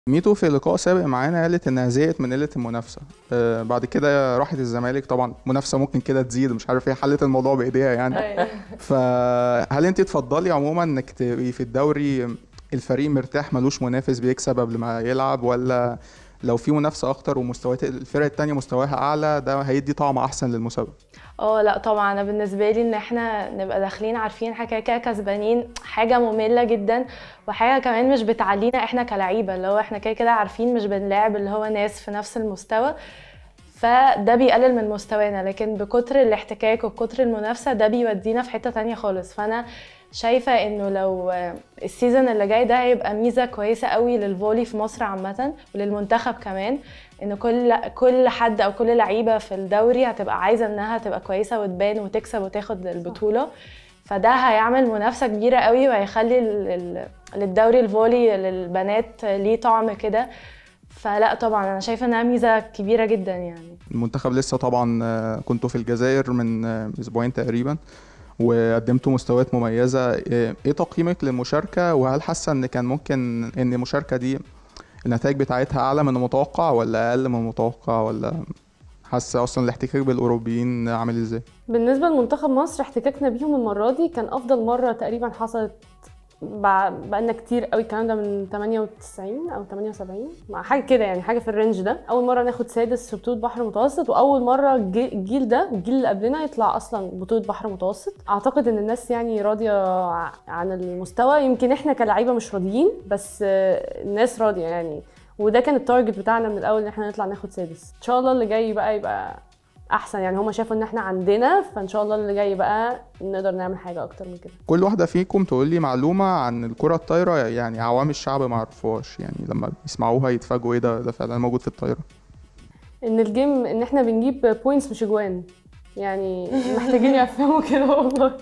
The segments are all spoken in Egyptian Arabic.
ميتو في لقاء سابق معانا قالت انها زهقت من قله المنافسه آه بعد كده راحت الزمالك طبعا منافسه ممكن كده تزيد مش عارف ايه حلت الموضوع بايديها يعني أيوة. فهل انت تفضلي عموما انك تبقي في الدوري الفريق مرتاح ملوش منافس بيكسب قبل ما يلعب ولا لو في منافسه اكتر ومستويات الفرق التانية مستواها اعلى ده هيدي طعم احسن للمسابقه اه لا طبعا انا بالنسبه لي ان احنا نبقى داخلين عارفين حاجه كده كسبانين حاجه ممله جدا وحاجه كمان مش بتعلينا احنا كلعيبه اللي هو احنا كده كده عارفين مش بنلاعب اللي هو ناس في نفس المستوى فده بيقلل من مستوانا لكن بكتر الاحتكاك وبكتر المنافسه ده بيودينا في حته تانية خالص فانا شايفه انه لو السيزون اللي جاي ده هيبقى ميزه كويسه قوي للفولي في مصر عامه وللمنتخب كمان ان كل كل حد او كل لعيبه في الدوري هتبقى عايزه انها تبقى كويسه وتبان وتكسب وتاخد البطوله فده هيعمل منافسه كبيره قوي وهيخلي ال- ال- للدوري الفولي للبنات ليه طعم كده فلا طبعا انا شايفه انها ميزه كبيره جدا يعني المنتخب لسه طبعا آه، كنتوا في الجزائر من آه، اسبوعين تقريبا وقدمتوا مستويات مميزه آه، ايه تقييمك للمشاركه وهل حاسه ان كان ممكن ان المشاركه دي النتائج بتاعتها اعلى من المتوقع ولا اقل من المتوقع ولا حاسه اصلا الاحتكاك بالاوروبيين عامل ازاي بالنسبه لمنتخب مصر احتكاكنا بيهم المره دي كان افضل مره تقريبا حصلت بع- بقالنا كتير قوي الكلام ده من 98 او 78 مع حاجه كده يعني حاجه في الرينج ده اول مره ناخد سادس في بطوله بحر متوسط واول مره الجي- الجيل ده والجيل اللي قبلنا يطلع اصلا بطوله بحر متوسط اعتقد ان الناس يعني راضيه ع- عن المستوى يمكن احنا كلاعيبه مش راضيين بس آه، الناس راضيه يعني وده كان التارجت بتاعنا من الاول ان احنا نطلع ناخد سادس ان شاء الله اللي جاي بقى يبقى احسن يعني هما شافوا ان احنا عندنا فان شاء الله اللي جاي بقى نقدر نعمل حاجه اكتر من كده كل واحده فيكم تقول لي معلومه عن الكره الطايره يعني عوام الشعب ما يعرفوهاش يعني لما يسمعوها يتفاجئوا ايه ده ده فعلا موجود في الطايره ان الجيم ان احنا بنجيب بوينتس مش اجوان يعني محتاجين يفهموا كده والله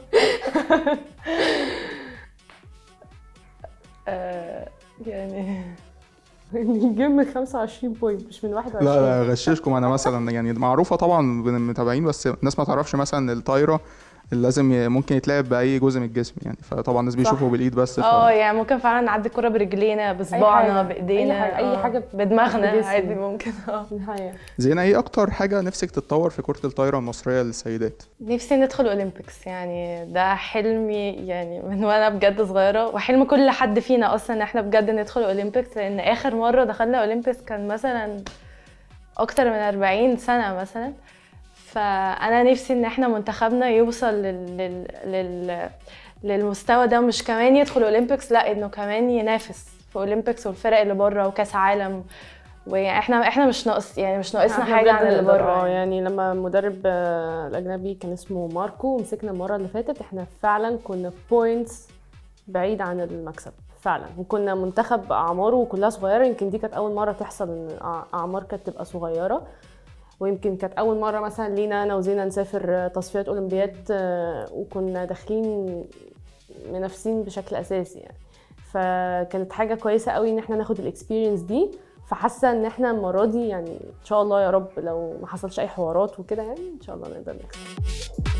آه يعني ان الجيم من 25 بوينت مش من 21 لا لا غششكم انا مثلا يعني معروفه طبعا بين المتابعين بس الناس ما تعرفش مثلا الطايره اللي لازم ي- ممكن يتلعب باي جزء من الجسم يعني فطبعا الناس بيشوفوا بالايد بس ف... اه يعني ممكن فعلا نعدي الكرة برجلينا بصباعنا حاجة. بايدينا أي حاجة- أي آه. حاجة بدماغنا بجسم. عادي ممكن اه نهاية زينة ايه اكتر حاجه نفسك تتطور في كره الطايره المصريه للسيدات نفسي ندخل اولمبيكس يعني ده حلمي يعني من وانا بجد صغيره وحلم كل حد فينا اصلا ان احنا بجد ندخل اولمبيكس لان اخر مره دخلنا اولمبيكس كان مثلا اكتر من 40 سنه مثلا فانا نفسي ان احنا منتخبنا يوصل لل... لل... لل... للمستوى ده مش كمان يدخل اولمبيكس لا انه كمان ينافس في اولمبيكس والفرق اللي بره وكاس عالم واحنا احنا مش ناقص يعني مش ناقصنا إحنا حاجه بجد عن اللي نقدر، بره آه، يعني. يعني لما المدرب آه، الاجنبي كان اسمه ماركو ومسكنا المره اللي فاتت احنا فعلا كنا بوينتس بعيد عن المكسب فعلا وكنا منتخب اعماره كلها صغيره يمكن دي كانت اول مره تحصل ان أع- اعمار كانت تبقى صغيره ويمكن كانت اول مره مثلا لينا انا وزينه نسافر آه، تصفيات اولمبياد آه، وكنا داخلين منافسين بشكل اساسي يعني فكانت حاجه كويسه قوي ان احنا ناخد الاكسبيرينس دي فحاسه ان احنا المره دي يعني ان شاء الله يا رب لو ما حصلش اي حوارات وكده يعني ان شاء الله نقدر نكسب